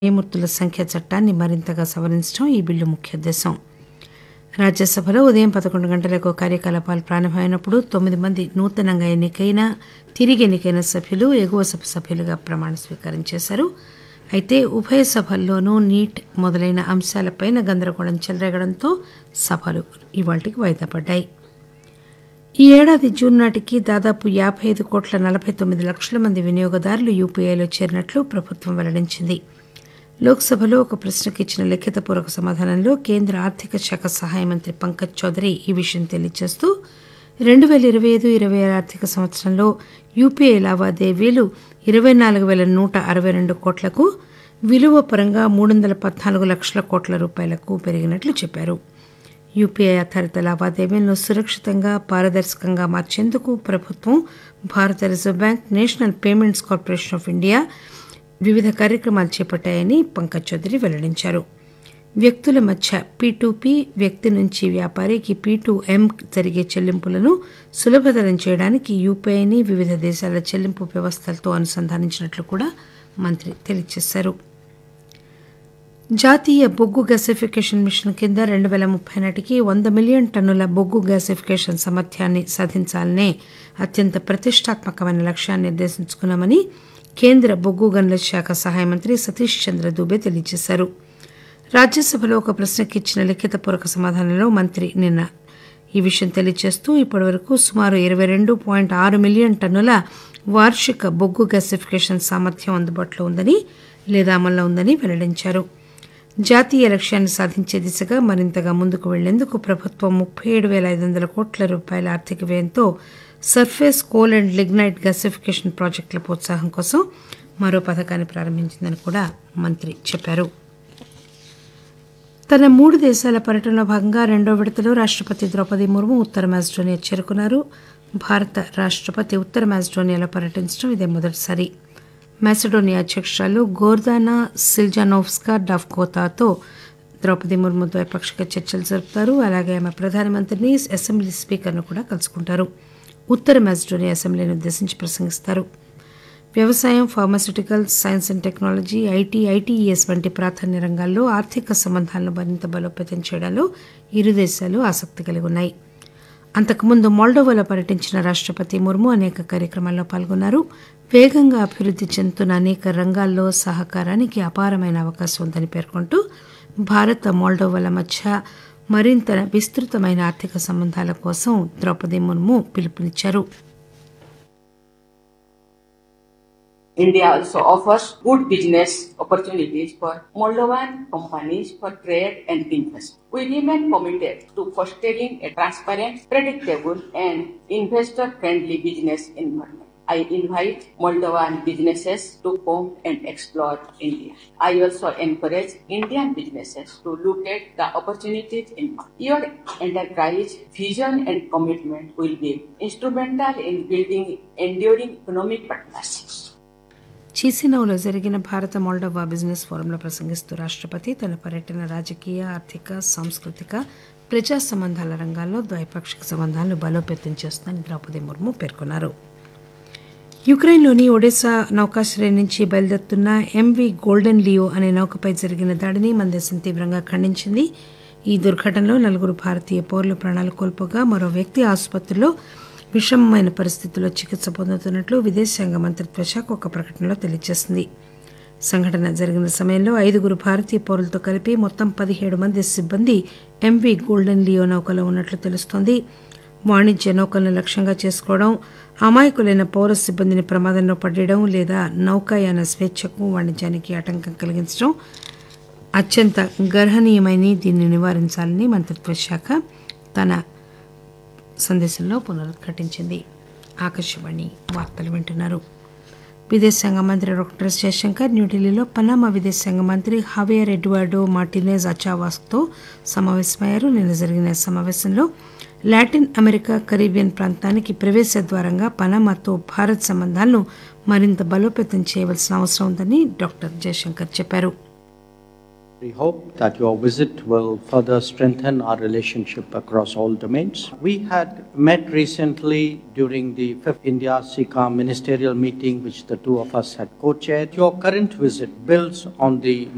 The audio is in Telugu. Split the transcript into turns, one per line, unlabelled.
న్యాయమూర్తుల సంఖ్య చట్టాన్ని మరింతగా సవరించడం ఈ బిల్లు ముఖ్యోద్దేశం రాజ్యసభలో ఉదయం పదకొండు గంటలకు కార్యకలాపాలు ప్రారంభమైనప్పుడు తొమ్మిది మంది నూతనంగా ఎన్నికైన తిరిగి ఎన్నికైన సభ్యులు ఎగువ సభ సభ్యులుగా ప్రమాణ స్వీకారం చేశారు అయితే ఉభయ సభల్లోనూ నీట్ మొదలైన అంశాలపైన గందరగోళం చెలరేగడంతో సభలు ఇవాళకి వాయిదా పడ్డాయి ఈ ఏడాది జూన్ నాటికి దాదాపు యాభై ఐదు కోట్ల నలభై తొమ్మిది లక్షల మంది వినియోగదారులు యూపీఐలో చేరినట్లు ప్రభుత్వం వెల్లడించింది లోక్సభలో ఒక ప్రశ్నకు ఇచ్చిన లిఖితపూర్వక సమాధానంలో కేంద్ర ఆర్థిక శాఖ సహాయ మంత్రి పంకజ్ చౌదరి ఈ విషయం తెలియజేస్తూ రెండు పేల ఇరవై ఐదు ఇరవై ఆరు ఆర్థిక సంవత్సరంలో యూపీఐ లావాదేవీలు ఇరవై నాలుగు వేల నూట అరవై రెండు కోట్లకు విలువ పరంగా మూడు వందల పద్నాలుగు లక్షల కోట్ల రూపాయలకు పెరిగినట్లు చెప్పారు యూపీఐ ఆధారిత లావాదేవీలను సురక్షితంగా పారదర్శకంగా మార్చేందుకు ప్రభుత్వం భారత reserve bank national payments corporation of India వివిధ కార్యక్రమాలు చేపట్టాయని పంకజ్ చౌదరి వెల్లడించారు వ్యక్తుల మధ్య పీ వ్యక్తి నుంచి వ్యాపారికి పీ ఎం జరిగే చెల్లింపులను సులభతరం చేయడానికి యూపీఐని వివిధ దేశాల చెల్లింపు వ్యవస్థలతో అనుసంధానించినట్లు కూడా మంత్రి తెలియజేశారు జాతీయ బొగ్గు గ్యాసిఫికేషన్ మిషన్ కింద రెండు పేల ముప్పై నాటికి వంద మిలియన్ టన్నుల బొగ్గు గ్యాసిఫికేషన్ సామర్థ్యాన్ని సాధించాలనే అత్యంత ప్రతిష్టాత్మకమైన లక్ష్యాన్ని నిర్దేశించుకున్నామని కేంద్ర బొగ్గు గనుల శాఖ సహాయ మంత్రి సతీష్ చంద్ర దూబే తెలియజేశారు రాజ్యసభలో ఒక ప్రశ్నకు ఇచ్చిన లిఖితపూర్వక సమాధానంలో మంత్రి నిన్న ఈ విషయం తెలియజేస్తూ ఇప్పటివరకు సుమారు ఇరవై రెండు పాయింట్ ఆరు మిలియన్ టన్నుల వార్షిక బొగ్గు గ్యాసిఫికేషన్ సామర్థ్యం అందుబాటులో ఉందని లేదా అమల్లో ఉందని వెల్లడించారు జాతీయ లక్ష్యాన్ని సాధించే దిశగా మరింతగా ముందుకు వెళ్లేందుకు ప్రభుత్వం ముప్పై ఏడు పేల ఐదు వందల కోట్ల రూపాయల ఆర్థిక వ్యయంతో surface coal and lignite gasification ప్రాజెక్టుల ప్రోత్సాహం కోసం మరో పథకాన్ని ప్రారంభించిందని కూడా మంత్రి చెప్పారు తన మూడు దేశాల పర్యటనలో భాగంగా రెండో విడతలో రాష్టపతి ద్రౌపది ముర్ము ఉత్తర మాజిడోనియా చేరుకున్నారు భారత రాష్టపతి ఉత్తర మాజిడోనియాలో పర్యటించడం ఇదే మొదటిసారి మాసిడోనియా అధ్యక్షురాలు గోర్దానా సిల్జానోవ్స్కా డాఫ్కోతాతో ద్రౌపది ముర్ము ద్వైపాక్షిక చర్చలు జరుపుతారు అలాగే ఆమె ప్రధానమంత్రిని అసెంబ్లీ స్పీకర్ను కూడా కలుసుకుంటారు ఉత్తర మాజిడోనియా అసెంబ్లీని ఉద్దేశించి ప్రసంగిస్తారు వ్యవసాయం pharmaceuticals science and technology IT ITES వంటి ప్రాధాన్య రంగాల్లో ఆర్థిక సంబంధాలను మరింత బలోపేతం చేయడంలో ఇరు దేశాలు ఆసక్తి కలిగి ఉన్నాయి అంతకుముందు మోల్డోవాలో పర్యటించిన రాష్టపతి ముర్ము అనేక కార్యక్రమాల్లో పాల్గొన్నారు వేగంగా అభివృద్ధి చెందుతున్న అనేక రంగాల్లో సహకారానికి అపారమైన అవకాశం ఉందని పేర్కొంటూ భారత్ మోల్డోవాల మధ్య మరింత విస్తృతమైన ఆర్థిక సంబంధాల కోసం ద్రౌపది ముర్ము పిలుపునిచ్చారు
India also offers good business opportunities for Moldovan companies for trade and investment. We remain committed to fostering a transparent, predictable, and investor-friendly business environment. I invite Moldovan businesses to come and explore India. I also encourage Indian businesses to look at the opportunities in your enterprise vision and commitment will be instrumental in building enduring economic partnerships.
చీసినౌలో జరిగిన భారత మోల్డోవా బిజినెస్ ఫోరంలో ప్రసంగిస్తూ రాష్టపతి తన పర్యటన రాజకీయ ఆర్థిక సాంస్కృతిక ప్రజా సంబంధాల రంగాల్లో ద్వైపాక్షిక సంబంధాలను బలోపేతం చేస్తుందని ద్రౌపది ముర్ము పేర్కొన్నారు యుక్రెయిన్లోని ఒడెసా నౌకాశ్రయం నుంచి బయలుదేరుతున్న ఎంవి గోల్డెన్ లియో అనే నౌకపై జరిగిన దాడిని మన దేశం తీవ్రంగా ఖండించింది ఈ దుర్ఘటనలో నలుగురు భారతీయ పౌరులు ప్రాణాలు కోల్పోగా మరో వ్యక్తి ఆసుపత్రిలో విషమమైన పరిస్థితుల్లో చికిత్స పొందుతున్నట్లు విదేశాంగ మంత్రిత్వ శాఖ ఒక ప్రకటనలో తెలియజేసింది సంఘటన జరిగిన సమయంలో ఐదుగురు భారతీయ పౌరులతో కలిపి మొత్తం పదిహేడు మంది సిబ్బంది ఎంవి గోల్డెన్ లియో నౌకలో ఉన్నట్లు తెలుస్తోంది వాణిజ్య నౌకలను లక్ష్యంగా చేసుకోవడం అమాయకులైన పౌర సిబ్బందిని ప్రమాదంలో పడేయడం లేదా నౌకాయాన స్వేచ్ఛకు వాణిజ్యానికి ఆటంకం కలిగించడం అత్యంత గర్హనీయమైన దీన్ని నివారించాలని మంత్రిత్వ శాఖ తన సందేశంలో పునరుద్ఘాటించింది ఆకాశవాణి వార్తలు వింటున్నారు విదేశాంగ మంత్రి డాక్టర్ ఎస్ జయశంకర్ న్యూఢిల్లీలో పనామా విదేశాంగ మంత్రి హవేర్ ఎడ్వార్డో మార్టినేజ్ అచావాస్తో సమావేశమయ్యారు నిన్న జరిగిన సమావేశంలో లాటిన్ అమెరికా కరీబియన్ ప్రాంతానికి ప్రవేశ ద్వారంగా పనామాతో భారత్ సంబంధాలను మరింత బలోపేతం చేయవలసిన అవసరం ఉందని డాక్టర్ జయశంకర్ చెప్పారు
We hope that your visit will further strengthen our relationship across all domains. We had met recently during the fifth India SICA ministerial meeting, which the two of us had co chaired. Your current visit builds on the